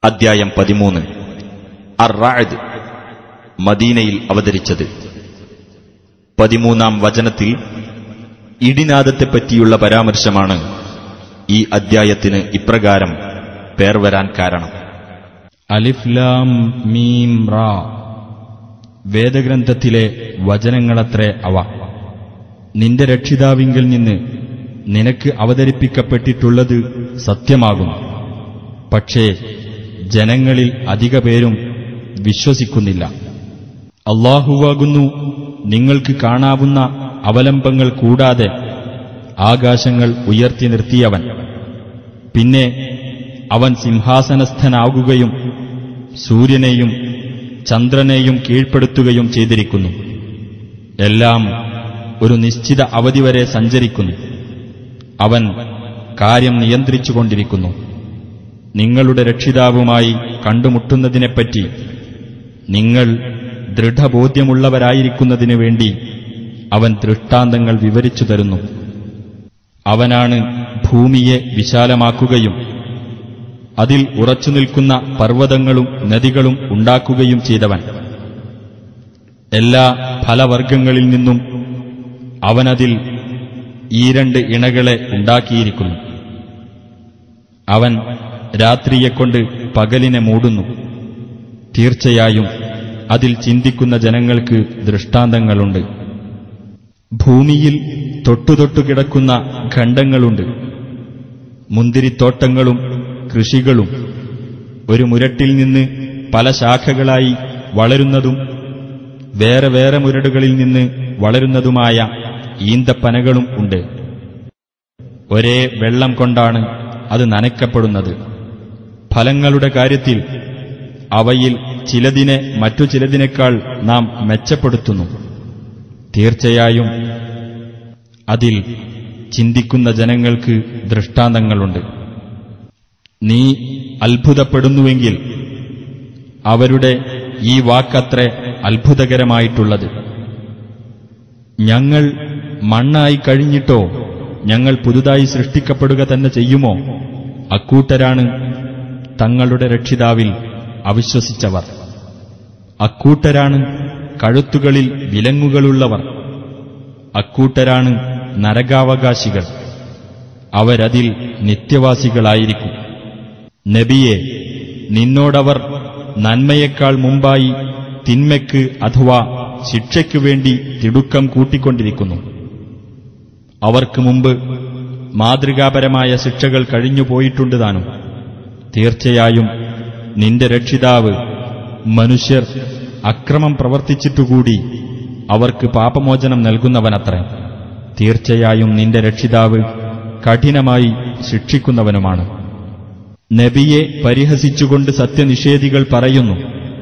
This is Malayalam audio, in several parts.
അദ്ധ്യായം പതിമൂന്ന് അർ റായത് മദീനയിൽ അവതരിച്ചത് പതിമൂന്നാം വചനത്തിൽ ഇടിനാദത്തെപ്പറ്റിയുള്ള പരാമർശമാണ് ഈ അദ്ധ്യായത്തിന് ഇപ്രകാരം പേർ വരാൻ കാരണം അലിഫ്ലാം മീം റാ വേദഗ്രന്ഥത്തിലെ വചനങ്ങളത്രേ അവ നിന്റെ രക്ഷിതാവിങ്കിൽ നിന്ന് നിനക്ക് അവതരിപ്പിക്കപ്പെട്ടിട്ടുള്ളത് സത്യമാകുന്നു പക്ഷേ ജനങ്ങളിൽ അധിക പേരും വിശ്വസിക്കുന്നില്ല അള്ളാഹുവാകുന്നു നിങ്ങൾക്ക് കാണാവുന്ന അവലംബങ്ങൾ കൂടാതെ ആകാശങ്ങൾ ഉയർത്തി നിർത്തിയവൻ പിന്നെ അവൻ സിംഹാസനസ്ഥനാകുകയും സൂര്യനെയും ചന്ദ്രനെയും കീഴ്പ്പെടുത്തുകയും ചെയ്തിരിക്കുന്നു എല്ലാം ഒരു നിശ്ചിത അവധി വരെ സഞ്ചരിക്കുന്നു അവൻ കാര്യം നിയന്ത്രിച്ചുകൊണ്ടിരിക്കുന്നു നിങ്ങളുടെ രക്ഷിതാവുമായി കണ്ടുമുട്ടുന്നതിനെപ്പറ്റി നിങ്ങൾ ദൃഢബോധ്യമുള്ളവരായിരിക്കുന്നതിനു വേണ്ടി അവൻ ദൃഷ്ടാന്തങ്ങൾ വിവരിച്ചു തരുന്നു അവനാണ് ഭൂമിയെ വിശാലമാക്കുകയും അതിൽ ഉറച്ചു നിൽക്കുന്ന പർവ്വതങ്ങളും നദികളും ഉണ്ടാക്കുകയും ചെയ്തവൻ എല്ലാ ഫലവർഗങ്ങളിൽ നിന്നും അവനതിൽ ഈ രണ്ട് ഇണകളെ ഉണ്ടാക്കിയിരിക്കുന്നു അവൻ രാത്രിയെക്കൊണ്ട് പകലിനെ മൂടുന്നു തീർച്ചയായും അതിൽ ചിന്തിക്കുന്ന ജനങ്ങൾക്ക് ദൃഷ്ടാന്തങ്ങളുണ്ട് ഭൂമിയിൽ തൊട്ടുതൊട്ടു കിടക്കുന്ന ഖണ്ഡങ്ങളുണ്ട് മുന്തിരിത്തോട്ടങ്ങളും കൃഷികളും ഒരു മുരട്ടിൽ നിന്ന് പല ശാഖകളായി വളരുന്നതും വേറെ വേറെ മുരടുകളിൽ നിന്ന് വളരുന്നതുമായ ഈന്തപ്പനകളും ഉണ്ട് ഒരേ വെള്ളം കൊണ്ടാണ് അത് നനയ്ക്കപ്പെടുന്നത് ഫലങ്ങളുടെ കാര്യത്തിൽ അവയിൽ ചിലതിനെ മറ്റു ചിലതിനേക്കാൾ നാം മെച്ചപ്പെടുത്തുന്നു തീർച്ചയായും അതിൽ ചിന്തിക്കുന്ന ജനങ്ങൾക്ക് ദൃഷ്ടാന്തങ്ങളുണ്ട് നീ അത്ഭുതപ്പെടുന്നുവെങ്കിൽ അവരുടെ ഈ വാക്കത്രേ അത്ഭുതകരമായിട്ടുള്ളത് ഞങ്ങൾ മണ്ണായി കഴിഞ്ഞിട്ടോ ഞങ്ങൾ പുതുതായി സൃഷ്ടിക്കപ്പെടുക തന്നെ ചെയ്യുമോ അക്കൂട്ടരാണ് തങ്ങളുടെ രക്ഷിതാവിൽ അവിശ്വസിച്ചവർ അക്കൂട്ടരാണ് കഴുത്തുകളിൽ വിലങ്ങുകളുള്ളവർ അക്കൂട്ടരാണ് നരകാവകാശികൾ അവരതിൽ നിത്യവാസികളായിരിക്കും നബിയെ നിന്നോടവർ നന്മയേക്കാൾ മുമ്പായി തിന്മയ്ക്ക് അഥവാ ശിക്ഷയ്ക്കു വേണ്ടി തിടുക്കം കൂട്ടിക്കൊണ്ടിരിക്കുന്നു അവർക്ക് മുമ്പ് മാതൃകാപരമായ ശിക്ഷകൾ കഴിഞ്ഞുപോയിട്ടുണ്ട് താനും തീർച്ചയായും നിന്റെ രക്ഷിതാവ് മനുഷ്യർ അക്രമം പ്രവർത്തിച്ചിട്ടുകൂടി അവർക്ക് പാപമോചനം നൽകുന്നവനത്രേ തീർച്ചയായും നിന്റെ രക്ഷിതാവ് കഠിനമായി ശിക്ഷിക്കുന്നവനുമാണ് നബിയെ പരിഹസിച്ചുകൊണ്ട് സത്യനിഷേധികൾ പറയുന്നു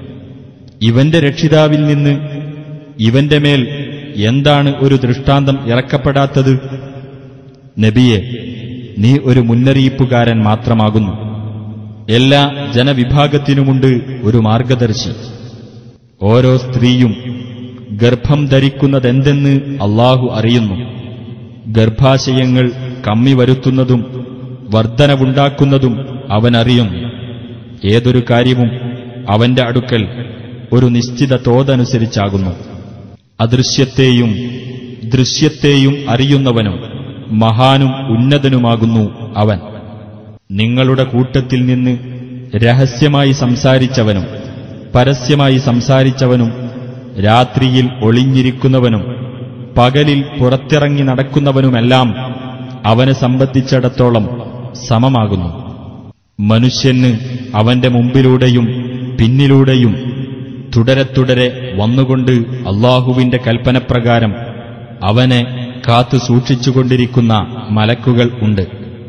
ഇവന്റെ രക്ഷിതാവിൽ നിന്ന് ഇവന്റെ മേൽ എന്താണ് ഒരു ദൃഷ്ടാന്തം ഇറക്കപ്പെടാത്തത് നബിയെ നീ ഒരു മുന്നറിയിപ്പുകാരൻ മാത്രമാകുന്നു എല്ലാ ജനവിഭാഗത്തിനുമുണ്ട് ഒരു മാർഗദർശി ഓരോ സ്ത്രീയും ഗർഭം ധരിക്കുന്നതെന്തെന്ന് അള്ളാഹു അറിയുന്നു ഗർഭാശയങ്ങൾ കമ്മി വരുത്തുന്നതും വർധനവുണ്ടാക്കുന്നതും അവനറിയുന്നു ഏതൊരു കാര്യവും അവന്റെ അടുക്കൽ ഒരു നിശ്ചിത തോതനുസരിച്ചാകുന്നു അദൃശ്യത്തെയും ദൃശ്യത്തെയും അറിയുന്നവനും മഹാനും ഉന്നതനുമാകുന്നു അവൻ നിങ്ങളുടെ കൂട്ടത്തിൽ നിന്ന് രഹസ്യമായി സംസാരിച്ചവനും പരസ്യമായി സംസാരിച്ചവനും രാത്രിയിൽ ഒളിഞ്ഞിരിക്കുന്നവനും പകലിൽ പുറത്തിറങ്ങി നടക്കുന്നവനുമെല്ലാം അവനെ സംബന്ധിച്ചിടത്തോളം സമമാകുന്നു മനുഷ്യന് അവന്റെ മുമ്പിലൂടെയും പിന്നിലൂടെയും തുടരെ തുടരെ വന്നുകൊണ്ട് അള്ളാഹുവിന്റെ കൽപ്പനപ്രകാരം അവനെ കാത്തു സൂക്ഷിച്ചുകൊണ്ടിരിക്കുന്ന മലക്കുകൾ ഉണ്ട്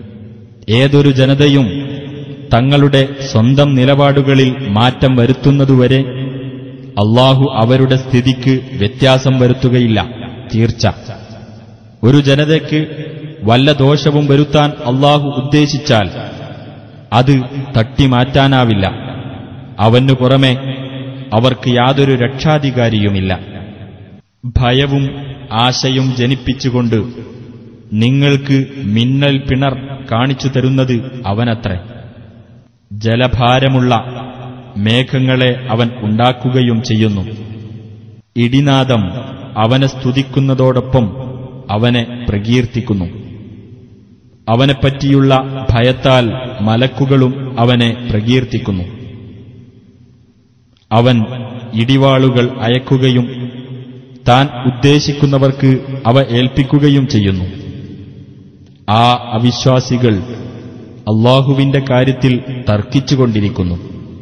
ഏതൊരു ജനതയും തങ്ങളുടെ സ്വന്തം നിലപാടുകളിൽ മാറ്റം വരുത്തുന്നതുവരെ അള്ളാഹു അവരുടെ സ്ഥിതിക്ക് വ്യത്യാസം വരുത്തുകയില്ല തീർച്ച ഒരു ജനതയ്ക്ക് വല്ല ദോഷവും വരുത്താൻ അള്ളാഹു ഉദ്ദേശിച്ചാൽ അത് തട്ടിമാറ്റാനാവില്ല അവനു പുറമെ അവർക്ക് യാതൊരു രക്ഷാധികാരിയുമില്ല ഭയവും ആശയും ജനിപ്പിച്ചുകൊണ്ട് നിങ്ങൾക്ക് മിന്നൽ പിണർ കാണിച്ചു തരുന്നത് അവനത്രേ ജലഭാരമുള്ള മേഘങ്ങളെ അവൻ ഉണ്ടാക്കുകയും ചെയ്യുന്നു ഇടിനാദം അവനെ സ്തുതിക്കുന്നതോടൊപ്പം അവനെ പ്രകീർത്തിക്കുന്നു അവനെപ്പറ്റിയുള്ള ഭയത്താൽ മലക്കുകളും അവനെ പ്രകീർത്തിക്കുന്നു അവൻ ഇടിവാളുകൾ അയക്കുകയും താൻ ഉദ്ദേശിക്കുന്നവർക്ക് അവ ഏൽപ്പിക്കുകയും ചെയ്യുന്നു ആ അവിശ്വാസികൾ അള്ളാഹുവിന്റെ കാര്യത്തിൽ തർക്കിച്ചുകൊണ്ടിരിക്കുന്നു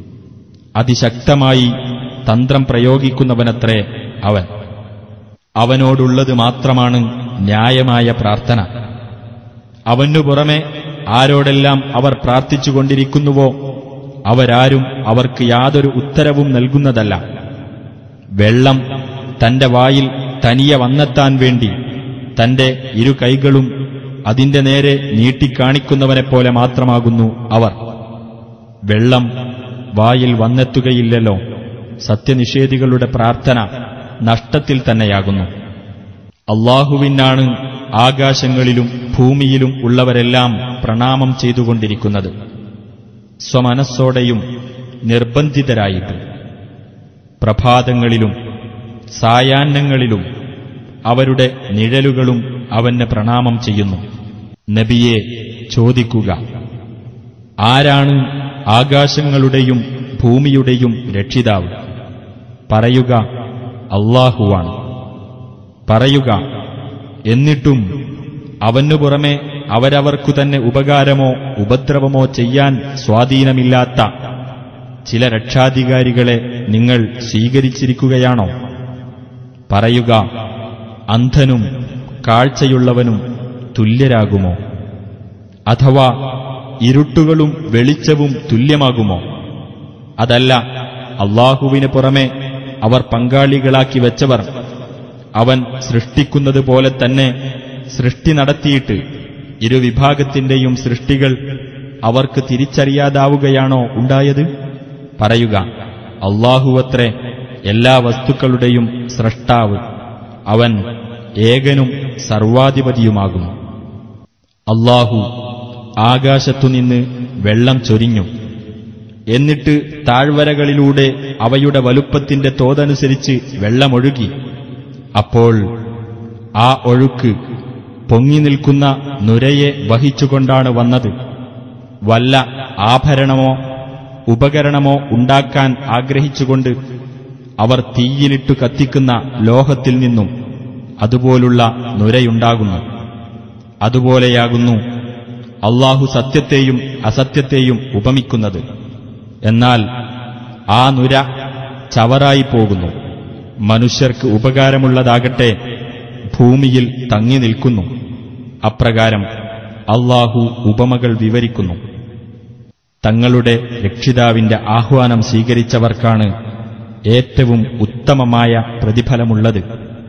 അതിശക്തമായി തന്ത്രം പ്രയോഗിക്കുന്നവനത്രേ അവൻ അവനോടുള്ളത് മാത്രമാണ് ന്യായമായ പ്രാർത്ഥന അവനു പുറമെ ആരോടെല്ലാം അവർ പ്രാർത്ഥിച്ചുകൊണ്ടിരിക്കുന്നുവോ അവരാരും അവർക്ക് യാതൊരു ഉത്തരവും നൽകുന്നതല്ല വെള്ളം തന്റെ വായിൽ തനിയെ വന്നെത്താൻ വേണ്ടി തന്റെ ഇരു കൈകളും അതിന്റെ നേരെ നീട്ടിക്കാണിക്കുന്നവനെപ്പോലെ മാത്രമാകുന്നു അവർ വെള്ളം വായിൽ വന്നെത്തുകയില്ലല്ലോ സത്യനിഷേധികളുടെ പ്രാർത്ഥന നഷ്ടത്തിൽ തന്നെയാകുന്നു അള്ളാഹുവിനാണ് ആകാശങ്ങളിലും ഭൂമിയിലും ഉള്ളവരെല്ലാം പ്രണാമം ചെയ്തുകൊണ്ടിരിക്കുന്നത് സ്വമനസ്സോടെയും നിർബന്ധിതരായിട്ടും പ്രഭാതങ്ങളിലും സായാഹ്നങ്ങളിലും അവരുടെ നിഴലുകളും അവന് പ്രണാമം ചെയ്യുന്നു നബിയെ ചോദിക്കുക ആരാണ് ആകാശങ്ങളുടെയും ഭൂമിയുടെയും രക്ഷിതാവ് പറയുക അള്ളാഹുവാണ് പറയുക എന്നിട്ടും അവനു പുറമെ അവരവർക്കു തന്നെ ഉപകാരമോ ഉപദ്രവമോ ചെയ്യാൻ സ്വാധീനമില്ലാത്ത ചില രക്ഷാധികാരികളെ നിങ്ങൾ സ്വീകരിച്ചിരിക്കുകയാണോ പറയുക അന്ധനും കാഴ്ചയുള്ളവനും തുല്യരാകുമോ അഥവാ ഇരുട്ടുകളും വെളിച്ചവും തുല്യമാകുമോ അതല്ല അള്ളാഹുവിന് പുറമെ അവർ പങ്കാളികളാക്കി വെച്ചവർ അവൻ സൃഷ്ടിക്കുന്നത് പോലെ തന്നെ സൃഷ്ടി നടത്തിയിട്ട് ഇരുവിഭാഗത്തിന്റെയും സൃഷ്ടികൾ അവർക്ക് തിരിച്ചറിയാതാവുകയാണോ ഉണ്ടായത് പറയുക അള്ളാഹുവത്രേ എല്ലാ വസ്തുക്കളുടെയും സ്രഷ്ടാവ് അവൻ ഏകനും സർവാധിപതിയുമാകുന്നു അള്ളാഹു ആകാശത്തുനിന്ന് വെള്ളം ചൊരിഞ്ഞു എന്നിട്ട് താഴ്വരകളിലൂടെ അവയുടെ വലുപ്പത്തിന്റെ തോതനുസരിച്ച് വെള്ളമൊഴുകി അപ്പോൾ ആ ഒഴുക്ക് പൊങ്ങി നിൽക്കുന്ന നുരയെ വഹിച്ചുകൊണ്ടാണ് വന്നത് വല്ല ആഭരണമോ ഉപകരണമോ ഉണ്ടാക്കാൻ ആഗ്രഹിച്ചുകൊണ്ട് അവർ തീയിലിട്ടു കത്തിക്കുന്ന ലോഹത്തിൽ നിന്നും അതുപോലുള്ള നുരയുണ്ടാകുന്നു അതുപോലെയാകുന്നു അള്ളാഹു സത്യത്തെയും അസത്യത്തെയും ഉപമിക്കുന്നത് എന്നാൽ ആ നുര ചവറായി പോകുന്നു മനുഷ്യർക്ക് ഉപകാരമുള്ളതാകട്ടെ ഭൂമിയിൽ തങ്ങി നിൽക്കുന്നു അപ്രകാരം അള്ളാഹു ഉപമകൾ വിവരിക്കുന്നു തങ്ങളുടെ രക്ഷിതാവിന്റെ ആഹ്വാനം സ്വീകരിച്ചവർക്കാണ് ഏറ്റവും ഉത്തമമായ പ്രതിഫലമുള്ളത്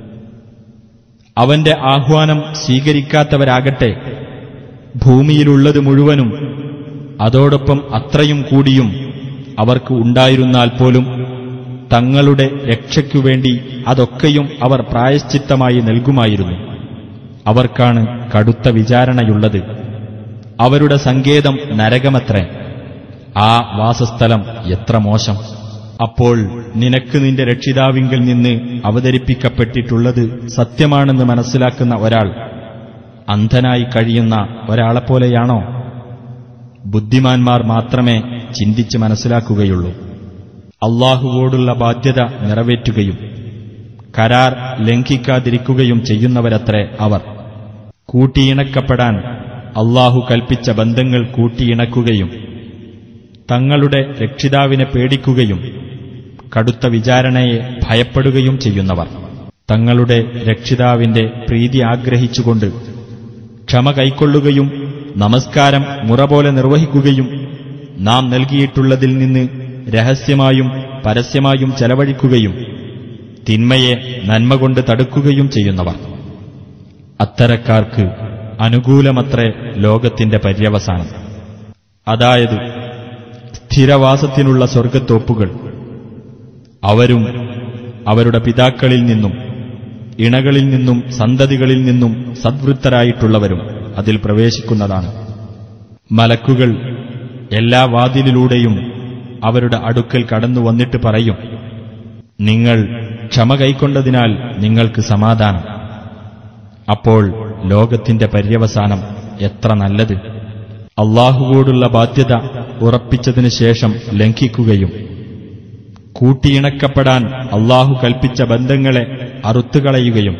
അവന്റെ ആഹ്വാനം സ്വീകരിക്കാത്തവരാകട്ടെ ഭൂമിയിലുള്ളത് മുഴുവനും അതോടൊപ്പം അത്രയും കൂടിയും അവർക്ക് ഉണ്ടായിരുന്നാൽ പോലും തങ്ങളുടെ രക്ഷയ്ക്കുവേണ്ടി അതൊക്കെയും അവർ പ്രായശ്ചിത്തമായി നൽകുമായിരുന്നു അവർക്കാണ് കടുത്ത വിചാരണയുള്ളത് അവരുടെ സങ്കേതം നരകമത്രേ ആ വാസസ്ഥലം എത്ര മോശം അപ്പോൾ നിനക്ക് നിന്റെ രക്ഷിതാവിങ്കിൽ നിന്ന് അവതരിപ്പിക്കപ്പെട്ടിട്ടുള്ളത് സത്യമാണെന്ന് മനസ്സിലാക്കുന്ന ഒരാൾ അന്ധനായി കഴിയുന്ന ഒരാളെപ്പോലെയാണോ ബുദ്ധിമാന്മാർ മാത്രമേ ചിന്തിച്ച് മനസ്സിലാക്കുകയുള്ളൂ അള്ളാഹുവോടുള്ള ബാധ്യത നിറവേറ്റുകയും കരാർ ലംഘിക്കാതിരിക്കുകയും ചെയ്യുന്നവരത്രേ അവർ കൂട്ടിയിണക്കപ്പെടാൻ അള്ളാഹു കൽപ്പിച്ച ബന്ധങ്ങൾ കൂട്ടിയിണക്കുകയും തങ്ങളുടെ രക്ഷിതാവിനെ പേടിക്കുകയും കടുത്ത വിചാരണയെ ഭയപ്പെടുകയും ചെയ്യുന്നവർ തങ്ങളുടെ രക്ഷിതാവിന്റെ പ്രീതി ആഗ്രഹിച്ചുകൊണ്ട് ക്ഷമ കൈക്കൊള്ളുകയും നമസ്കാരം മുറ പോലെ നിർവഹിക്കുകയും നാം നൽകിയിട്ടുള്ളതിൽ നിന്ന് രഹസ്യമായും പരസ്യമായും ചെലവഴിക്കുകയും തിന്മയെ നന്മ കൊണ്ട് തടുക്കുകയും ചെയ്യുന്നവർ അത്തരക്കാർക്ക് അനുകൂലമത്രേ ലോകത്തിന്റെ പര്യവസാനം അതായത് സ്ഥിരവാസത്തിനുള്ള സ്വർഗത്തോപ്പുകൾ അവരും അവരുടെ പിതാക്കളിൽ നിന്നും ഇണകളിൽ നിന്നും സന്തതികളിൽ നിന്നും സദ്വൃത്തരായിട്ടുള്ളവരും അതിൽ പ്രവേശിക്കുന്നതാണ് മലക്കുകൾ എല്ലാ വാതിലിലൂടെയും അവരുടെ അടുക്കൽ കടന്നു വന്നിട്ട് പറയും നിങ്ങൾ ക്ഷമ കൈക്കൊണ്ടതിനാൽ നിങ്ങൾക്ക് സമാധാനം അപ്പോൾ ലോകത്തിന്റെ പര്യവസാനം എത്ര നല്ലത് അള്ളാഹുവോടുള്ള ബാധ്യത ഉറപ്പിച്ചതിനു ശേഷം ലംഘിക്കുകയും കൂട്ടിയിണക്കപ്പെടാൻ അള്ളാഹു കൽപ്പിച്ച ബന്ധങ്ങളെ അറുത്തുകളയുകയും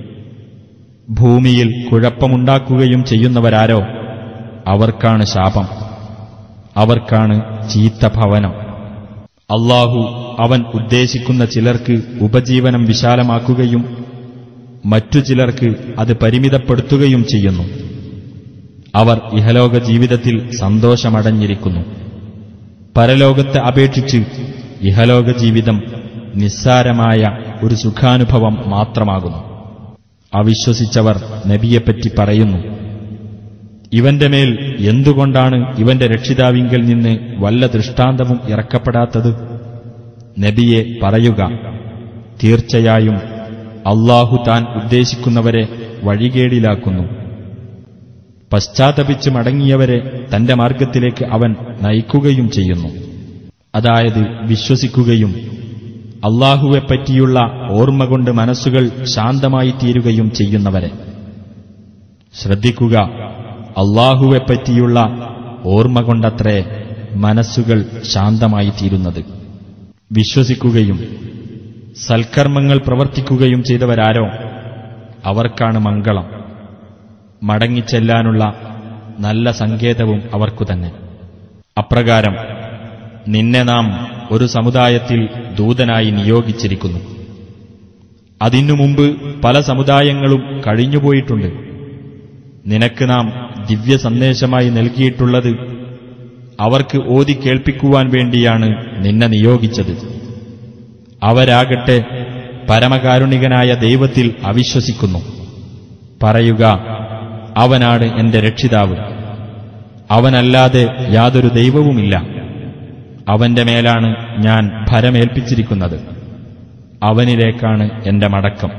ഭൂമിയിൽ കുഴപ്പമുണ്ടാക്കുകയും ചെയ്യുന്നവരാരോ അവർക്കാണ് ശാപം അവർക്കാണ് ചീത്ത ഭവനം അള്ളാഹു അവൻ ഉദ്ദേശിക്കുന്ന ചിലർക്ക് ഉപജീവനം വിശാലമാക്കുകയും മറ്റു ചിലർക്ക് അത് പരിമിതപ്പെടുത്തുകയും ചെയ്യുന്നു അവർ ഇഹലോക ജീവിതത്തിൽ സന്തോഷമടഞ്ഞിരിക്കുന്നു പരലോകത്തെ അപേക്ഷിച്ച് ഇഹലോക ജീവിതം നിസ്സാരമായ ഒരു സുഖാനുഭവം മാത്രമാകുന്നു അവിശ്വസിച്ചവർ നബിയെപ്പറ്റി പറയുന്നു ഇവന്റെ മേൽ എന്തുകൊണ്ടാണ് ഇവന്റെ രക്ഷിതാവിങ്കൽ നിന്ന് വല്ല ദൃഷ്ടാന്തവും ഇറക്കപ്പെടാത്തത് നബിയെ പറയുക തീർച്ചയായും അള്ളാഹു താൻ ഉദ്ദേശിക്കുന്നവരെ വഴികേടിലാക്കുന്നു പശ്ചാത്തപിച്ച് മടങ്ങിയവരെ തന്റെ മാർഗത്തിലേക്ക് അവൻ നയിക്കുകയും ചെയ്യുന്നു അതായത് വിശ്വസിക്കുകയും അള്ളാഹുവെപ്പറ്റിയുള്ള ഓർമ്മ കൊണ്ട് മനസ്സുകൾ ശാന്തമായി തീരുകയും ചെയ്യുന്നവരെ ശ്രദ്ധിക്കുക അള്ളാഹുവെപ്പറ്റിയുള്ള ഓർമ്മ കൊണ്ടത്രേ മനസ്സുകൾ ശാന്തമായി തീരുന്നത് വിശ്വസിക്കുകയും സൽക്കർമ്മങ്ങൾ പ്രവർത്തിക്കുകയും ചെയ്തവരാരോ അവർക്കാണ് മംഗളം മടങ്ങിച്ചെല്ലാനുള്ള നല്ല സങ്കേതവും അവർക്കു തന്നെ അപ്രകാരം നിന്നെ നാം ഒരു സമുദായത്തിൽ ദൂതനായി നിയോഗിച്ചിരിക്കുന്നു അതിനു മുമ്പ് പല സമുദായങ്ങളും കഴിഞ്ഞുപോയിട്ടുണ്ട് നിനക്ക് നാം ദിവ്യ സന്ദേശമായി നൽകിയിട്ടുള്ളത് അവർക്ക് ഓതി കേൾപ്പിക്കുവാൻ വേണ്ടിയാണ് നിന്നെ നിയോഗിച്ചത് അവരാകട്ടെ പരമകാരുണികനായ ദൈവത്തിൽ അവിശ്വസിക്കുന്നു പറയുക അവനാണ് എന്റെ രക്ഷിതാവ് അവനല്ലാതെ യാതൊരു ദൈവവുമില്ല അവന്റെ മേലാണ് ഞാൻ ഭരമേൽപ്പിച്ചിരിക്കുന്നത് അവനിലേക്കാണ് എന്റെ മടക്കം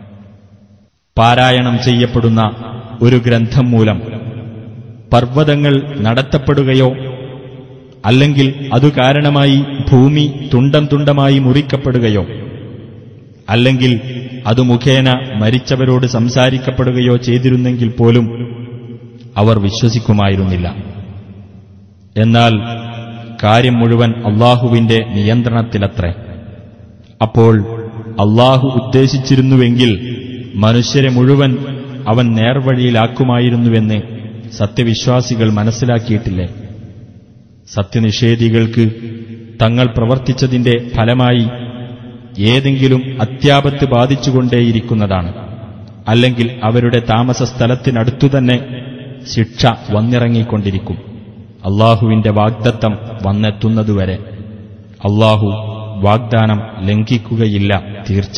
പാരായണം ചെയ്യപ്പെടുന്ന ഒരു ഗ്രന്ഥം മൂലം പർവ്വതങ്ങൾ നടത്തപ്പെടുകയോ അല്ലെങ്കിൽ അതു കാരണമായി ഭൂമി തുണ്ടം തുണ്ടമായി മുറിക്കപ്പെടുകയോ അല്ലെങ്കിൽ അത് മുഖേന മരിച്ചവരോട് സംസാരിക്കപ്പെടുകയോ ചെയ്തിരുന്നെങ്കിൽ പോലും അവർ വിശ്വസിക്കുമായിരുന്നില്ല എന്നാൽ കാര്യം മുഴുവൻ അള്ളാഹുവിന്റെ നിയന്ത്രണത്തിലത്രേ അപ്പോൾ അള്ളാഹു ഉദ്ദേശിച്ചിരുന്നുവെങ്കിൽ മനുഷ്യരെ മുഴുവൻ അവൻ നേർവഴിയിലാക്കുമായിരുന്നുവെന്ന് സത്യവിശ്വാസികൾ മനസ്സിലാക്കിയിട്ടില്ലേ സത്യനിഷേധികൾക്ക് തങ്ങൾ പ്രവർത്തിച്ചതിന്റെ ഫലമായി ഏതെങ്കിലും അത്യാപത്ത് ബാധിച്ചുകൊണ്ടേയിരിക്കുന്നതാണ് അല്ലെങ്കിൽ അവരുടെ താമസ സ്ഥലത്തിനടുത്തുതന്നെ ശിക്ഷ വന്നിറങ്ങിക്കൊണ്ടിരിക്കും അള്ളാഹുവിന്റെ വാഗ്ദത്തം വന്നെത്തുന്നതുവരെ അള്ളാഹു വാഗ്ദാനം ലംഘിക്കുകയില്ല തീർച്ച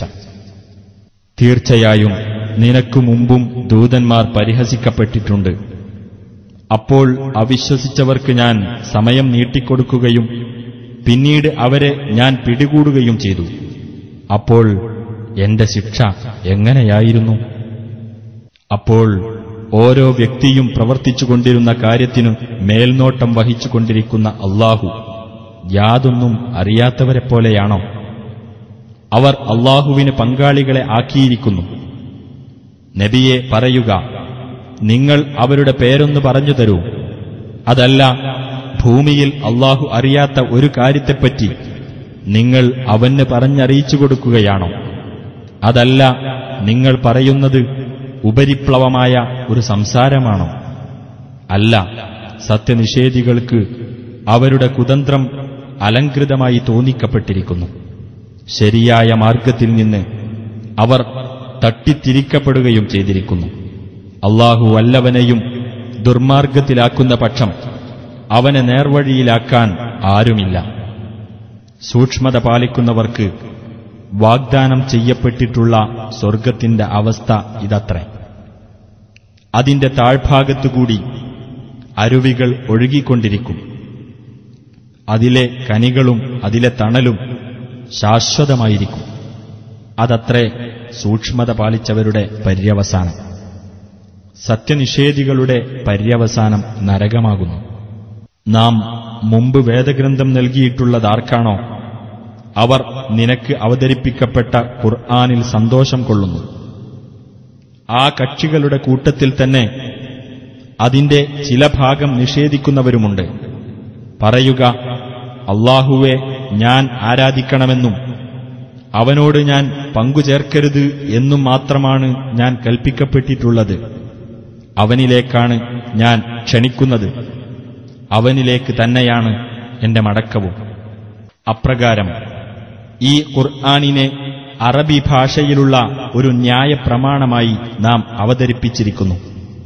തീർച്ചയായും നിനക്കു മുമ്പും ദൂതന്മാർ പരിഹസിക്കപ്പെട്ടിട്ടുണ്ട് അപ്പോൾ അവിശ്വസിച്ചവർക്ക് ഞാൻ സമയം നീട്ടിക്കൊടുക്കുകയും പിന്നീട് അവരെ ഞാൻ പിടികൂടുകയും ചെയ്തു അപ്പോൾ എന്റെ ശിക്ഷ എങ്ങനെയായിരുന്നു അപ്പോൾ ഓരോ വ്യക്തിയും പ്രവർത്തിച്ചുകൊണ്ടിരുന്ന കാര്യത്തിനു മേൽനോട്ടം വഹിച്ചുകൊണ്ടിരിക്കുന്ന അള്ളാഹു യാതൊന്നും അറിയാത്തവരെപ്പോലെയാണോ അവർ അള്ളാഹുവിന് പങ്കാളികളെ ആക്കിയിരിക്കുന്നു നബിയെ പറയുക നിങ്ങൾ അവരുടെ പേരൊന്ന് പറഞ്ഞു തരൂ അതല്ല ഭൂമിയിൽ അള്ളാഹു അറിയാത്ത ഒരു കാര്യത്തെപ്പറ്റി നിങ്ങൾ അവന് പറഞ്ഞറിയിച്ചു കൊടുക്കുകയാണോ അതല്ല നിങ്ങൾ പറയുന്നത് ഉപരിപ്ലവമായ ഒരു സംസാരമാണോ അല്ല സത്യനിഷേധികൾക്ക് അവരുടെ കുതന്ത്രം അലങ്കൃതമായി തോന്നിക്കപ്പെട്ടിരിക്കുന്നു ശരിയായ മാർഗത്തിൽ നിന്ന് അവർ തട്ടിത്തിരിക്കപ്പെടുകയും ചെയ്തിരിക്കുന്നു അള്ളാഹു വല്ലവനെയും ദുർമാർഗത്തിലാക്കുന്ന പക്ഷം അവനെ നേർവഴിയിലാക്കാൻ ആരുമില്ല സൂക്ഷ്മത പാലിക്കുന്നവർക്ക് വാഗ്ദാനം ചെയ്യപ്പെട്ടിട്ടുള്ള സ്വർഗത്തിന്റെ അവസ്ഥ ഇതത്രേ അതിന്റെ താഴ്ഭാഗത്തുകൂടി അരുവികൾ ഒഴുകിക്കൊണ്ടിരിക്കും അതിലെ കനികളും അതിലെ തണലും ശാശ്വതമായിരിക്കും അതത്രേ സൂക്ഷ്മത പാലിച്ചവരുടെ പര്യവസാനം സത്യനിഷേധികളുടെ പര്യവസാനം നരകമാകുന്നു നാം മുമ്പ് വേദഗ്രന്ഥം നൽകിയിട്ടുള്ളതാർക്കാണോ അവർ നിനക്ക് അവതരിപ്പിക്കപ്പെട്ട ഖുർആാനിൽ സന്തോഷം കൊള്ളുന്നു ആ കക്ഷികളുടെ കൂട്ടത്തിൽ തന്നെ അതിന്റെ ചില ഭാഗം നിഷേധിക്കുന്നവരുമുണ്ട് പറയുക അള്ളാഹുവെ ഞാൻ ആരാധിക്കണമെന്നും അവനോട് ഞാൻ പങ്കുചേർക്കരുത് എന്നും മാത്രമാണ് ഞാൻ കൽപ്പിക്കപ്പെട്ടിട്ടുള്ളത് അവനിലേക്കാണ് ഞാൻ ക്ഷണിക്കുന്നത് അവനിലേക്ക് തന്നെയാണ് എന്റെ മടക്കവും അപ്രകാരം ഈ ഖുർആാനിനെ അറബി ഭാഷയിലുള്ള ഒരു ന്യായപ്രമാണമായി നാം അവതരിപ്പിച്ചിരിക്കുന്നു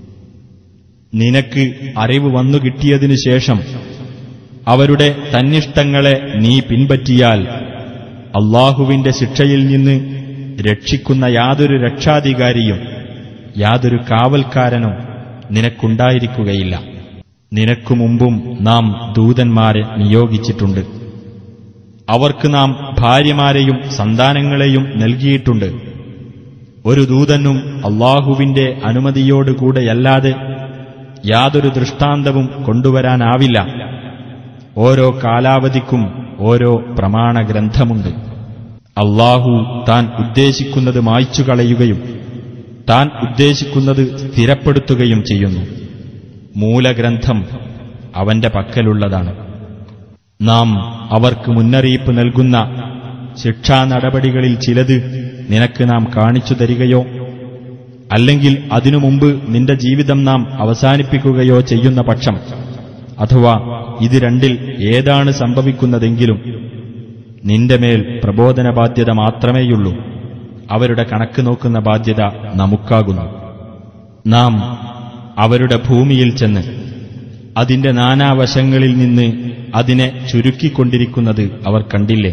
നിനക്ക് അറിവ് വന്നു കിട്ടിയതിനു ശേഷം അവരുടെ തന്നിഷ്ടങ്ങളെ നീ പിൻപറ്റിയാൽ അള്ളാഹുവിന്റെ ശിക്ഷയിൽ നിന്ന് രക്ഷിക്കുന്ന യാതൊരു രക്ഷാധികാരിയും യാതൊരു കാവൽക്കാരനും നിനക്കുണ്ടായിരിക്കുകയില്ല നിനക്കു മുമ്പും നാം ദൂതന്മാരെ നിയോഗിച്ചിട്ടുണ്ട് അവർക്ക് നാം ഭാര്യമാരെയും സന്താനങ്ങളെയും നൽകിയിട്ടുണ്ട് ഒരു ദൂതനും അള്ളാഹുവിന്റെ അനുമതിയോടുകൂടെയല്ലാതെ യാതൊരു ദൃഷ്ടാന്തവും കൊണ്ടുവരാനാവില്ല ഓരോ കാലാവധിക്കും ഓരോ പ്രമാണഗ്രന്ഥമുണ്ട് അള്ളാഹു താൻ ഉദ്ദേശിക്കുന്നത് മായ്ച്ചു കളയുകയും താൻ ഉദ്ദേശിക്കുന്നത് സ്ഥിരപ്പെടുത്തുകയും ചെയ്യുന്നു മൂലഗ്രന്ഥം അവന്റെ പക്കലുള്ളതാണ് നാം അവർക്ക് മുന്നറിയിപ്പ് നൽകുന്ന ശിക്ഷാ നടപടികളിൽ ചിലത് നിനക്ക് നാം കാണിച്ചു തരികയോ അല്ലെങ്കിൽ അതിനു മുമ്പ് നിന്റെ ജീവിതം നാം അവസാനിപ്പിക്കുകയോ ചെയ്യുന്ന പക്ഷം അഥവാ ഇത് രണ്ടിൽ ഏതാണ് സംഭവിക്കുന്നതെങ്കിലും നിന്റെ മേൽ പ്രബോധന ബാധ്യത മാത്രമേയുള്ളൂ അവരുടെ കണക്ക് നോക്കുന്ന ബാധ്യത നമുക്കാകുന്നു നാം അവരുടെ ഭൂമിയിൽ ചെന്ന് അതിന്റെ നാനാവശങ്ങളിൽ നിന്ന് അതിനെ ചുരുക്കിക്കൊണ്ടിരിക്കുന്നത് അവർ കണ്ടില്ലേ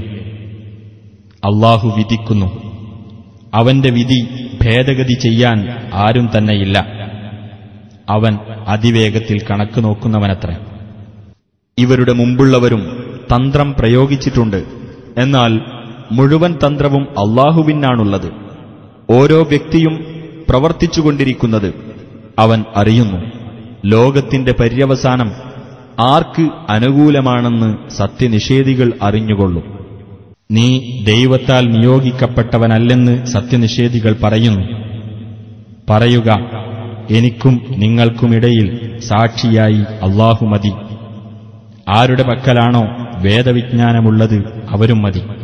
അള്ളാഹു വിധിക്കുന്നു അവന്റെ വിധി ഭേദഗതി ചെയ്യാൻ ആരും തന്നെയില്ല അവൻ അതിവേഗത്തിൽ കണക്ക് നോക്കുന്നവനത്രേ ഇവരുടെ മുമ്പുള്ളവരും തന്ത്രം പ്രയോഗിച്ചിട്ടുണ്ട് എന്നാൽ മുഴുവൻ തന്ത്രവും അള്ളാഹുവിനാണുള്ളത് ഓരോ വ്യക്തിയും പ്രവർത്തിച്ചുകൊണ്ടിരിക്കുന്നത് അവൻ അറിയുന്നു ലോകത്തിന്റെ പര്യവസാനം ആർക്ക് അനുകൂലമാണെന്ന് സത്യനിഷേധികൾ അറിഞ്ഞുകൊള്ളും നീ ദൈവത്താൽ നിയോഗിക്കപ്പെട്ടവനല്ലെന്ന് സത്യനിഷേധികൾ പറയുന്നു പറയുക എനിക്കും നിങ്ങൾക്കുമിടയിൽ സാക്ഷിയായി അള്ളാഹു മതി ആരുടെ പക്കലാണോ വേദവിജ്ഞാനമുള്ളത് അവരും മതി